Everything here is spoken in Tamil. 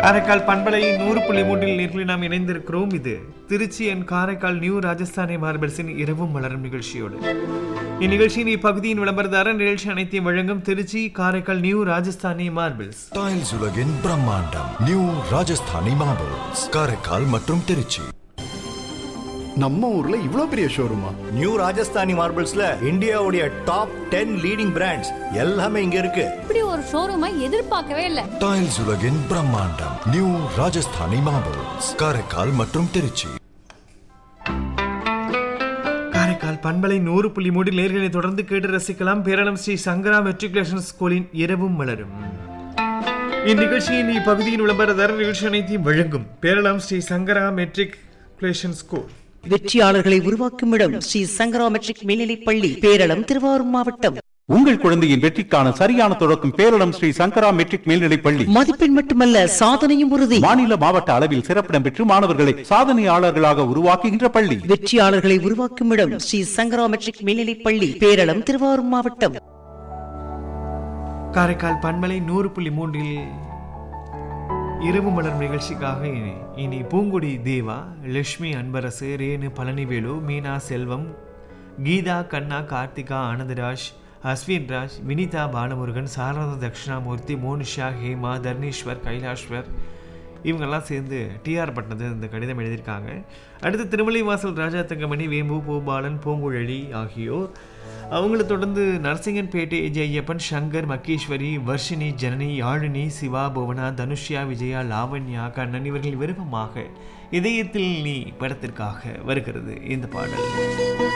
காரைக்கால் பண்பலை நூறு புள்ளி மூன்றில் நேர்களில் நாம் இணைந்திருக்கிறோம் இது திருச்சி என் காரைக்கால் நியூ ராஜஸ்தானி மார்பிள்ஸின் இரவும் மலரும் நிகழ்ச்சியோடு இந்நிகழ்ச்சியின் இப்பகுதியின் விளம்பரதாரர் நிகழ்ச்சி அனைத்தையும் வழங்கும் Trichy Karaikal new Rajasthani marbles tiles உலகின் பிரம்மாண்டம் நியூ ராஜஸ்தானி மார்பிள்ஸ் காரைக்கால் மற்றும் திருச்சி நம்ம ஊர்ல இவ்ளோ பெரிய ஷோரூமா நியூ ராஜஸ்தானி மார்பிள்ஸ்ல இந்தியாவுடைய டாப் டென் லீடிங் பிராண்ட்ஸ் எல்லாமே இங்க இருக்கு இப்படி ஒரு ஷோரூமை எதிர்பார்க்கவே இல்லை டைல்ஸ் உலகின் பிரம்மாண்டம் நியூ ராஜஸ்தானி மார்பிள்ஸ் காரைக்கால் மற்றும் திருச்சி காரைக்கால் பண்பலை நூறு புள்ளி மூடில் நேர்களை தொடர்ந்து கேட்டு ரசிக்கலாம் பேரளம் ஸ்ரீ சங்கரா மெட்ரிகுலேஷன் ஸ்கூலின் இரவும் மலரும் இந்நிகழ்ச்சியின் இப்பகுதியின் விளம்பரதாரர் நிகழ்ச்சி அனைத்தையும் வழங்கும் பேரளம் ஸ்ரீ சங்கரா மெட்ரிகுலேஷன் ஸ்கூல் வெற்றியாளர்களை உருவாக்கும் இடம் ஸ்ரீ சங்கரா மெட்ரிக் மேல்நிலைப் பள்ளி பேரளம் திருவாரூர் மாவட்டம் உங்கள் குழந்தையின் வெற்றிக்கான சரியான தொடக்கம் பேரிடம் ஸ்ரீ சங்கரா மெட்ரிக் மேல்நிலைப் பள்ளி மதிப்பெண் மட்டுமல்ல சாதனையும் உறுதி மாநில மாவட்ட அளவில் சிறப்பிடம் பெற்று மாணவர்களை சாதனையாளர்களாக உருவாக்குகின்ற பள்ளி வெற்றியாளர்களை உருவாக்கும் இடம் ஸ்ரீ சங்கரா மெட்ரிக் மேல்நிலைப் பள்ளி பேரளம் திருவாரூர் மாவட்டம் காரைக்கால் பண்பலை நூறு புள்ளி மூன்றில் இரவு மலர் நிகழ்ச்சிக்காக இனி இனி பூங்குடி தேவா லட்சுமி அன்பரசு ரேணு பழனிவேலு மீனா செல்வம் கீதா கண்ணா கார்த்திகா ஆனந்தராஜ் அஸ்வின் ராஜ் வினிதா பாலமுருகன் சாரதா தட்சிணாமூர்த்தி மோனிஷா ஹேமா தர்ணீஸ்வர் கைலாஷ்வர் இவங்கெல்லாம் சேர்ந்து டிஆர் பட்டினது இந்த கடிதம் எழுதியிருக்காங்க அடுத்து திருமலை வாசல் ராஜா தங்கமணி வேம்பு பூபாலன் பூங்குழலி ஆகியோர் அவங்கள தொடர்ந்து நரசிங்கன்பேட்டை ஜெய்யப்பன் சங்கர் மக்கீஸ்வரி வர்ஷினி ஜனனி யாழினி சிவா புவனா தனுஷ்யா விஜயா லாவண்யா கண்ணன் இவர்கள் விருப்பமாக இதயத்தில் நீ படத்திற்காக வருகிறது இந்த பாடல்